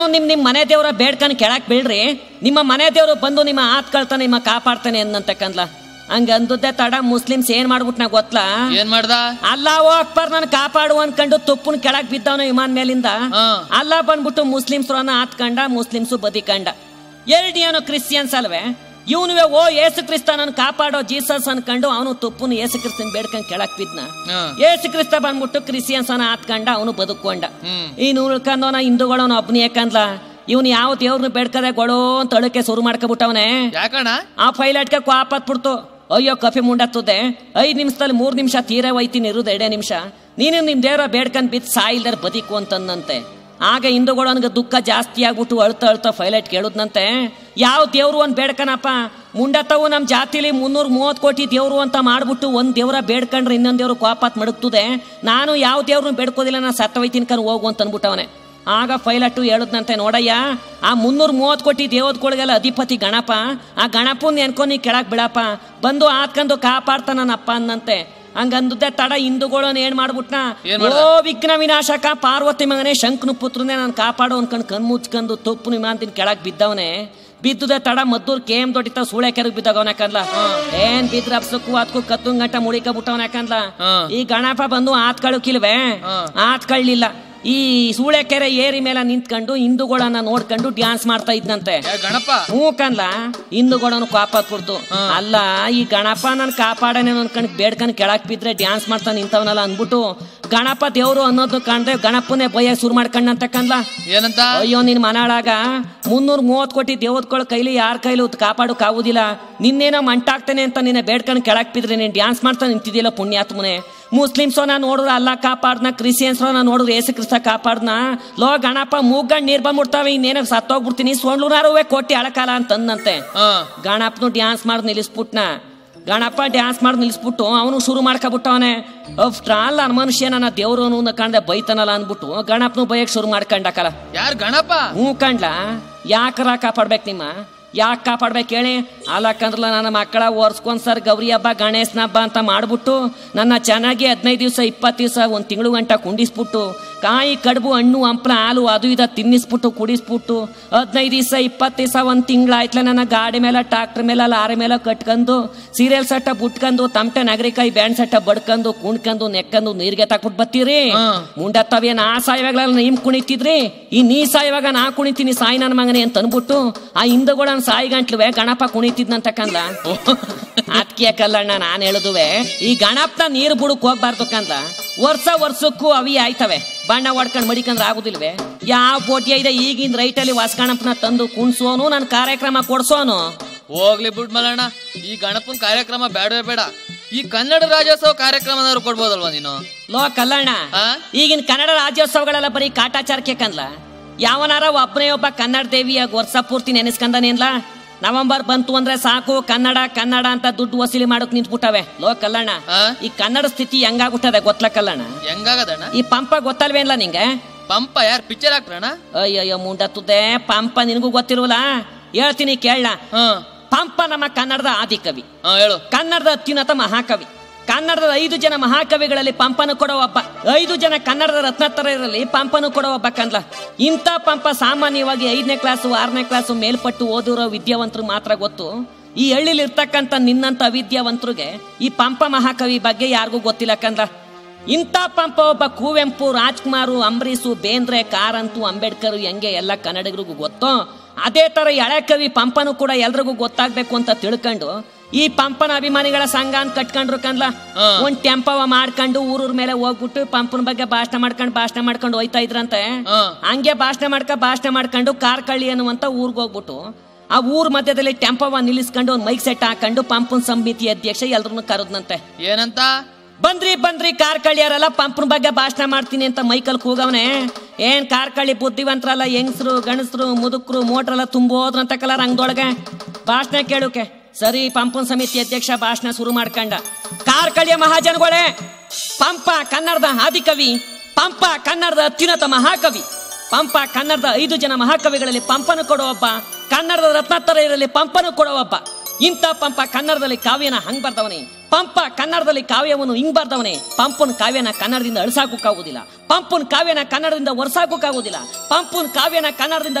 ನಿಮ್ ನಿಮ್ ಮನೆ ದೇವರ ಬೇಡ್ಕನ್ ಕೆಳಕ್ ಬೀಳ್ರಿ ನಿಮ್ಮ ಮನೆ ದೇವರು ಬಂದು ನಿಮ್ಮ ಆತ್ಕಳ್ತಾನೆ ನಿಮ್ಮ ಕಾಪಾಡ್ತಾನೆ ಅನ್ನಂತಕ್ಕಂದ್ಲ ಹಂಗ ಅಂದದ್ದೆ ತಡ ಮುಸ್ಲಿಮ್ಸ್ ಏನ್ ಮಾಡ್ಬಿಟ್ನ ಗೊತ್ತಾ ಏನ್ ಮಾಡ್ದ ಅಲ್ಲಾ ಅಕ್ಬರ್ ನನ್ ಕಾಪಾಡು ಅನ್ಕೊಂಡು ತುಪ್ಪನ್ ಕೆಳಗ್ ಬಿದ್ದವನು ವಿಮಾನ ಮೇಲಿಂದ ಹಾ. ಅಲ್ಲ ಬಂದ್ಬಿಟ್ಟು ಮುಸ್ಲಿಮ್ಸ್ ಆತ್ಕಂಡ ಮುಸ್ಲಿಮ್ಸು ಬದಿಕಂಡ ಎರಡನೇನು ಕ್ರಿಶ್ಚಿಯನ್ಸ್ ಅಲ್ವೇ ಇವನುವೆ ಓ ಏಸು ಕ್ರಿಸ್ತ ನನ್ ಕಾಪಾಡೋ ಜೀಸಸ್ ಅನ್ಕೊಂಡು ಅವನು ತುಪ್ಪನ ಏಸು ಕ್ರಿಸ್ತನ್ ಬೇಡ್ಕೊಂಡ್ ಕೆಳಕ್ ಬಿದ್ನ ಹಾ. ಏಸು ಕ್ರಿಸ್ತ ಬಂದ್ಬಿಟ್ಟು ಕ್ರಿಶ್ಚಿಯನ್ಸ್ ಅನ್ನ ಆತ್ಕಂಡ ಅವನು ಬದುಕೊಂಡ ಹ್ಮ್ ಇನ್ನು ಉಳ್ಕೊಂಡವನ ಹಿಂದೂಗಳವನ ಒಬ್ನಿ ಯಾಕಂದ್ಲ ಇವನು ಯಾವ ದೇವ್ರನ್ನ ಬೇಡ್ಕದೆ ಗೊಳೋ ಅಂತ ಅಳಕೆ ಶುರು ಮಾಡ್ಕೊಬಿಟ್ಟವನೆ ಯಾಕಣ್ಣ ಆ ಪೈಲಟ್ಗೆ ಕ್ವಾಪತ್ಬಿಡ್ತು ಅಯ್ಯೋ ಕಫಿ ಮುಂಡತ್ತದೆ ಐದ್ ನಿಮಿಷದಲ್ಲಿ ಮೂರ್ ನಿಮಿಷ ತೀರ ಒಯ್ತೀನಿ ಇರುದು ಎರಡೇ ನಿಮಿಷ ನೀನು ನಿಮ್ ದೇವ್ರ ಬೇಡ್ಕೊಂಡ್ ಬಿದ್ದು ಸಾಯಿಲ್ದರ್ ಬದುಕು ಅಂತಂದಂತೆ ಆಗ ಹಿಂದೂಗಳು ಅವನಿಗೆ ದುಃಖ ಜಾಸ್ತಿ ಆಗ್ಬಿಟ್ಟು ಅಳ್ತಾ ಅಳ್ತಾ ಪೈಲಟ್ ಕೇಳುದ್ನಂತೆ ಯಾವ ದೇವ್ರು ಒಂದ್ ಬೇಡ್ಕನಪ್ಪ ಮುಂಡತ್ತವು ನಮ್ ಜಾತಿಲಿ ಮುನ್ನೂರ ಮೂವತ್ ಕೋಟಿ ದೇವ್ರು ಅಂತ ಮಾಡ್ಬಿಟ್ಟು ಒಂದ್ ದೇವ್ರ ಬೇಡ್ಕೊಂಡ್ರೆ ಇನ್ನೊಂದ್ ದೇವ್ರು ಕ್ವಾಪಾತ್ ಮಡಗ್ತದೆ ನಾನು ಯಾವ ದೇವ್ರನ್ನ ಬೇಡ್ಕೋದಿಲ್ಲ ನಾ ಸತ್ತ ಒಯ್ತೀನಿ ಕಣ್ ಹೋಗು ಅಂತ ಅನ್ಬಿಟ್ಟವನೆ ಆಗ ಪೈಲಟ್ಟು ಹೇಳುದ್ನಂತೆ ನೋಡಯ್ಯ ಆ ಮುನ್ನೂರ ಮೂವತ್ತು ಕೋಟಿ ದೇವತ್ಗಳಿಗೆಲ್ಲ ಅಧಿಪತಿ ಗಣಪ ಆ ಗಣಪನ್ ನೆನ್ಕೊ ನೀ ಕೆಳಕ್ ಬಿಡಪ್ಪ ಬಂದು ಹಾತ್ಕೊಂಡು ಕಾಪಾಡ್ತಾನಪ್ಪ ಅನ್ನಂತೆ ಹಂಗಂದುದ್ದೆ ತಡ ಹಿಂದೂಗಳನ್ನ ಏನ್ ಮಾಡ್ಬಿಟ್ನ ಏನ್ ಮಾಡ್ದ? ಓ ವಿಘ್ನ ವಿನಾಶಕ ಪಾರ್ವತಿ ಮಗನೇ ಶಂಕನು ಪುತ್ರನೇ ನಾನು ಕಾಪಾಡು ಅನ್ಕೊಂಡು ಕಣ್ ಮುಚ್ಕೊಂಡು ತುಪ್ಪು ನಿಮಾಂತಿನ ಕೆಳಗ್ ಬಿದ್ದವನೆ ಬಿದ್ದುದೆ ತಡ ಮದ್ದೂರ್ ಕೇಮ್ ದೊಡ್ಡಿತ ಸೂಳೆ ಕೆರಗ್ ಬಿದ್ದವನ ಯಾಕಂದ್ಲ ಏನ್ ಬಿದ್ರ ಅಪ್ಸಕ್ಕೂ ಅದಕ್ಕೂ ಕತ್ತು ಗಂಟ ಮುಳಿಕ ಬಿಟ್ಟವನ ಯಾಕಂದ್ಲ ಹಾ. ಈ ಗಣಪ ಬಂದು ಆತ್ಕಳಕ್ಕಿಲ್ವೇ ಹಾ. ಆತ್ಕಳ್ಳಿಲ್ಲ ಈ ಸೂಳೆಕೆರೆ ಏರಿ ಮೇಲೆ ನಿಂತ್ಕೊಂಡು ಹಿಂದೂಗಳನ್ನ ನೋಡ್ಕೊಂಡು ಡ್ಯಾನ್ಸ್ ಮಾಡ್ತಾ ಇದ್ನಂತೆ ಯಾ ಗಣಪ ಹ್ಞೂ ಕನ್ಲ ಹಿಂದೂಗಳನ್ನ ಕಾಪಾತ್ಬಿಡ್ತು ಹಾ. ಅಲ್ಲ ಈ ಗಣಪ ನನ್ ಕಾಪಾಡನೆ ಅನ್ಕೊಂಡ್ ಬೇಡ್ಕೊಂಡ್ ಕೆಳಕ್ ಬಿದ್ರೆ ಡ್ಯಾನ್ಸ್ ಮಾಡ್ತಾ ನಿಂತವನಲ್ಲ ಅಂದ್ಬಿಟ್ಟು ಗಣಪ ದೇವ್ರು ಅನ್ನೋದು ಕಾಣ್ದೆ ಗಣಪನೇ ಭಯ ಶುರು ಮಾಡ್ಕೊಂಡಂತ ಕನ್ಲ ಏನಂತ ಅಯ್ಯೋ ನಿನ್ ಮನಾಳಾಗ ಮುನ್ನೂರ ಮೂವತ್ ಕೋಟಿ ದೇವತ್ಗಳ ಕೈಲಿ ಯಾರ ಕೈಲಿ ಉತ್ ಕಾಪಾಡಕ್ ಆಗುದಿಲ್ಲ ನಿನ್ನೇನೋ ಮಂಟಾಗ್ತಾನೆ ಅಂತ ನಿನ್ನ ಬೇಡ್ಕೊಂಡ್ ಕೆಳಕ್ ಬಿದ್ರೆ ನೀನ್ ಡ್ಯಾನ್ಸ್ ಮಾಡ್ತಾ ನಿಂತಿದ್ದಿಲ್ಲ ಪುಣ್ಯಾತ್ಮನೆ ಮುಸ್ಲಿಮ್ಸ್ ನಾ ನೋಡಿದ್ರೆ ಅಲ್ಲ ಕಾಪಾಡ್ನ ಕ್ರಿಶ್ಚಿಯನ್ಸ್ ನಾ ನೋಡಿದ್ರೆ ಏಸು ಕ್ರಿಸ್ತ ಕಾಪಾಡ್ನ ಲೋ ಗಣಪ ಮೂಗಂಡ್ ನೀರ್ ಬಂದ್ಬಿಡ್ತಾವೆ ಇನ್ನೇನ ಸತ್ತೋಗ್ಬಿಡ್ತೀನಿ ಸೊಂಡ್ಲುನಾರುವೆ ಕೊಟ್ಟಿ ಅಳಕಾಲ ಅಂತಂದಂತೆ ಹಾ ಗಣಪನು ಡ್ಯಾನ್ಸ್ ಮಾಡಿ ನಿಲ್ಲಿಸ್ಬಿಟ್ನ ಗಣಪ ಡ್ಯಾನ್ಸ್ ಮಾಡಿ ನಿಲ್ಲಿಸ್ಬಿಟ್ಟು ಅವನು ಶುರು ಮಾಡ್ಕೊಬಿಟ್ಟವನೆ ಅಫ್ಟ್ರ್ ಆಲ್ ನನ್ನ ಮನುಷ್ಯ ನನ್ನ ದೇವ್ರು ಅನ್ನೋ ಕಾಣ್ದೆ ಬೈತಾನಲ್ಲ ಅಂದ್ಬಿಟ್ಟು ಗಣಪನು ಬೈಯಕ್ ಶುರು ಮಾಡ್ಕೊಂಡಕಲ್ಲ ಯಾರ್ ಗಣಪ ಹ್ಞೂ ಕಂಡ್ಲ ಯಾಕರ ಕಾಪಾಡ್ಬೇಕು ನಿಮ್ಮ ಯಾಕೆ ಕಾಪಾಡ್ಬೇಕು ಹೇಳಿ ಅಲ್ಲಕ್ಕಂದ್ರಲ್ಲ ನನ್ನ ಮಕ್ಕಳ ಒರ್ಸ್ಕೊಂಡ್ ಸರ್ ಗೌರಿ ಹಬ್ಬ ಗಣೇಶನ ಹಬ್ಬ ಅಂತ ಮಾಡ್ಬಿಟ್ಟು ನನ್ನ ಚೆನ್ನಾಗಿ ಹದಿನೈದು ದಿವಸ ಇಪ್ಪತ್ತು ದಿವಸ ಒಂದು ತಿಂಗಳು ಗಂಟ ಕುಂಡಿಸ್ಬಿಟ್ಟು ಕಾಯಿ ಕಡುಬು ಹಣ್ಣು ಹಂಪ್ಲ ಹಾಲು ಅದು ಇದು ತಿನ್ನಿಸ್ಬಿಟ್ಟು ಕುಡಿಸ್ಬಿಟ್ಟು ಹದಿನೈದು ದಿವಸ ಇಪ್ಪತ್ತು ದಿವಸ ಒಂದು ತಿಂಗಳಾಯ್ತಲ ನನ್ನ ಗಾಡಿ ಮೇಲೆ ಟ್ರಾಕ್ಟರ್ ಮೇಲೆ ಲಾರಿ ಮೇಲೆ ಕಟ್ಕೊಂಡು ಸೀರಿಯಲ್ ಸಟ್ಟ ಬುಟ್ಕೊಂಡು ತಮಟೆ ನಗರಿಕಾಯಿ ಬ್ಯಾಂಡ್ ಸಟ್ಟ ಬಡ್ಕೊಂಡು ಕುಣ್ಕೊಂಡು ನೆಕ್ಕಂದು ನೀರ್ಗೆ ತಾಕ್ಬಿಟ್ಟು ಬತ್ತೀರಿ ಹಾ. ಮುಂಡತ್ತವೇನ ಆ ಸಾಯವಾಗಲ ನೀಮ್ ಕುಣಿತಿದ್ರಿ ಈ ನೀ ಸಾಯುವಾಗ ನಾ ಕುಣಿತೀನಿ ಸಾಯಿ ನನ್ನ ಮಗನೇ ಅಂತ ಅನ್ಬಿಟ್ಟು ಆ ಹಿಂದೂಗಳನ್ನ ಸಾಯಿ ಗಂಟ್ಲುವೆ ಗಣಪ ಕುಣಿತಿದ್ನಂತಕ್ಕಂದ ಅದಕ್ಕೆ ಕಲ್ಲಣ್ಣ ನಾನ್ ಹೇಳುದುವೆ ಈ ಗಣಪನ ನೀರು ಬುಡಕ್ ಹೋಗ್ಬಾರ್ದು ಕಂದ ವರ್ಷ ವರ್ಷಕ್ಕೂ ಅವಿ ಆಯ್ತವೆ ಬಣ್ಣ ಹೊಡ್ಕೊಂಡ್ ಮಡಿಕಂದ್ರೆ ಆಗುದಿಲ್ವೇ ಯಾವ ಬೋಟ್ಯ ಇದೆ ಈಗಿನ ರೈಟಲ್ಲಿ ವಾಸ್ಗಣಪನ ತಂದು ಕುಣ್ಸೋನು ನನ್ನ ಕಾರ್ಯಕ್ರಮ ಕೊಡ್ಸೋನು ಹೋಗ್ಲಿ ಬಿಡ್ ಮಲ್ಲಣ್ಣ ಈ ಗಣಪನ್ ಕಾರ್ಯಕ್ರಮ ಬೇಡವೇ ಬೇಡ ಈ ಕನ್ನಡ ರಾಜ್ಯೋತ್ಸವ ಕಾರ್ಯಕ್ರಮನಾದ್ರು ಕೊಡ್ಬೋದಲ್ವಾ ನೀನು ಲೋ ಕಲ್ಲಣ್ಣ ಆ? ಈಗಿನ ಕನ್ನಡ ರಾಜ್ಯೋತ್ಸವಗಳೆಲ್ಲ ಬರೀ ಕಾಟಾಚಾರಕ್ಕೆ ಕನ್ಲ ಯಾವನಾರ ಒಬ್ಬನೇ ಒಬ್ಬ ಕನ್ನಡ ದೇವಿಯಾಗ ವರ್ಷ ಪೂರ್ತಿ ನೆನೆಸ್ಕಂದನೇನ್ಲ ನವೆಂಬರ್ ಬಂತು ಅಂದ್ರೆ ಸಾಕು ಕನ್ನಡ ಕನ್ನಡ ಅಂತ ದುಡ್ಡು ವಸೂಲಿ ಮಾಡಕ್ ನಿಂತ್ಬಿಟ್ಟವೆ ಲೋ ಕಲ್ಲಣ್ಣ ಆ? ಈ ಕನ್ನಡ ಸ್ಥಿತಿ ಹೆಂಗಾಗುತ್ತದೆ ಗೊತ್ತಲ ಕಲ್ಲಣ್ಣ ಹೆಂಗಾಗದಣ್ಣ ಈ ಪಂಪ ಗೊತ್ತಲ್ವೇನ್ಲ ನಿಂಗೆ ಪಂಪ ಯಾರ್ ಪಿಕ್ಚರ್ ಆಕ್ಟ್ರಣ್ಣ ಅಯ್ಯಯ್ಯೋ ಮುಂಡತ್ತುದೆ ಪಂಪ ನಿನಗೂ ಗೊತ್ತಿರುವಲ್ಲ ಹೇಳ್ತೀನಿ ಕೇಳ ಹಾ ಪಂಪ ನಮ್ಮ ಕನ್ನಡದ ಆದಿಕವಿ ಹಾ ಹೇಳು ಕನ್ನಡದ ಅತ್ಯುನ್ನತ ಮಹಾಕವಿ ಕನ್ನಡದ ಐದು ಜನ ಮಹಾಕವಿಗಳಲ್ಲಿ ಪಂಪನು ಕೊಡೋ ಒಬ್ಬ ಐದು ಜನ ಕನ್ನಡದ ರತ್ನತ್ತರರಲ್ಲಿ ಪಂಪನು ಕೊಡೋ ಒಬ್ಬ ಕಂದ್ಲ ಇಂಥ ಪಂಪ ಸಾಮಾನ್ಯವಾಗಿ ಐದನೇ ಕ್ಲಾಸು ಆರನೇ ಕ್ಲಾಸು ಮೇಲ್ಪಟ್ಟು ಓದಿರೋ ವಿದ್ಯಾವಂತರು ಮಾತ್ರ ಗೊತ್ತು ಈ ಹಳ್ಳಿಲಿ ಇರ್ತಕ್ಕಂಥ ನಿನ್ನಂತ ಅವಿದ್ಯಾವಂತರಿಗೆ ಈ ಪಂಪ ಮಹಾಕವಿ ಬಗ್ಗೆ ಯಾರಿಗೂ ಗೊತ್ತಿಲ್ಲ ಕಂದ ಇಂಥ ಪಂಪ ಒಬ್ಬ ಕುವೆಂಪು ರಾಜ್ಕುಮಾರು ಅಂಬರೀಷು ಬೇಂದ್ರೆ ಕಾರಂತು ಅಂಬೇಡ್ಕರ್ ಹೆಂಗೆ ಎಲ್ಲ ಕನ್ನಡಿಗರಿಗೂ ಗೊತ್ತೋ ಅದೇ ತರ ಎಳೆ ಕವಿ ಪಂಪನು ಕೂಡ ಎಲ್ರಿಗೂ ಗೊತ್ತಾಗ್ಬೇಕು ಅಂತ ತಿಳ್ಕೊಂಡು ಈ ಪಂಪನ ಅಭಿಮಾನಿಗಳ ಸಂಘ ಅಂತ ಕಟ್ಕೊಂಡ್ರು ಕಂದ್ಲ ಹಾ. ಒಂದ್ ಟೆಂಪವ ಮಾಡ್ಕೊಂಡು ಊರೂರ್ ಮೇಲೆ ಹೋಗ್ಬಿಟ್ಟು ಪಂಪನ ಬಗ್ಗೆ ಭಾಷಣ ಮಾಡ್ಕೊಂಡು ಭಾಷಣ ಮಾಡ್ಕೊಂಡು ಹೋಯ್ತಾ ಇದ್ರಂತೆ ಹಾ. ಹಂಗೆ ಭಾಷಣ ಮಾಡ್ಕ ಭಾಷಣ ಮಾಡ್ಕೊಂಡು ಕಾರ್ಕಳ್ಳಿ ಅನ್ನುವಂತ ಊರ್ಗ್ ಹೋಗ್ಬಿಟ್ಟು ಆ ಊರ್ ಮಧ್ಯದಲ್ಲಿ ಟೆಂಪವ ನಿಲ್ಲಿಸ್ಕೊಂಡು ಒಂದ್ ಮೈಕ್ ಸೆಟ್ ಹಾಕೊಂಡು ಪಂಪನ್ ಸಮಿತಿ ಅಧ್ಯಕ್ಷ ಎಲ್ರನ್ನೂ ಕರೆದ್ನಂತೆ ಏನಂತ ಬಂದ್ರಿ ಬಂದ್ರಿ ಕಾರ್ಕಳಿಯರೆಲ್ಲ ಪಂಪನ ಬಗ್ಗೆ ಭಾಷಣ ಮಾಡ್ತೀನಿ ಅಂತ ಮೈಕಲ್ ಕೂಗವನೆ ಏನ್ ಕಾರ್ಕಳಿ ಬುದ್ಧಿವಂತರಲ್ಲ ಹೆಂಗಸ್ರು ಗಣಸರು ಮುದುಕ್ರು ಮೋಟ್ರೆಲ್ಲ ತುಂಬೋದ್ರಂತ ಕಲರ್ ಹಂಗ್ದೊಳಗೆ ಭಾಷಣ ಕೇಳುಕೆ ಸರಿ ಪಂಪನ್ ಸಮಿತಿ ಅಧ್ಯಕ್ಷ ಭಾಷಣ ಶುರು ಮಾಡ್ಕಂಡ ಕಾರ್ಕಳಿಯ ಮಹಾಜನಗಳೇ ಪಂಪ ಕನ್ನಡದ ಆದಿಕವಿ ಪಂಪ ಕನ್ನಡದ ಅತ್ಯುನ್ನತ ಮಹಾಕವಿ ಪಂಪ ಕನ್ನಡದ ಐದು ಜನ ಮಹಾಕವಿಗಳಲ್ಲಿ ಪಂಪನು ಕೊಡೋ ಒಬ್ಬ ಕನ್ನಡದ ರತ್ನಾತ್ತರ ಇರಲಿ ಪಂಪನು ಕೊಡೋ ಒಬ್ಬ ಇಂಥ ಪಂಪ ಕನ್ನಡದಲ್ಲಿ ಕಾವ್ಯನ ಹಂಗ್ ಬರ್ದವನೇ ಪಂಪ ಕನ್ನಡದಲ್ಲಿ ಕಾವ್ಯವನ್ನು ಹಿಂಗ್ ಬರ್ದವನೇ ಪಂಪನ್ ಕಾವ್ಯನ ಕನ್ನಡದಿಂದ ಅಳಿಸಾಕೋಕ್ಕಾಗೋದಿಲ್ಲ ಪಂಪನ್ ಕಾವ್ಯನ ಕನ್ನಡದಿಂದ ಒರ್ಸಾಕೋಕ್ಕಾಗೋದಿಲ್ಲ ಪಂಪನ್ ಕಾವ್ಯನ ಕನ್ನಡದಿಂದ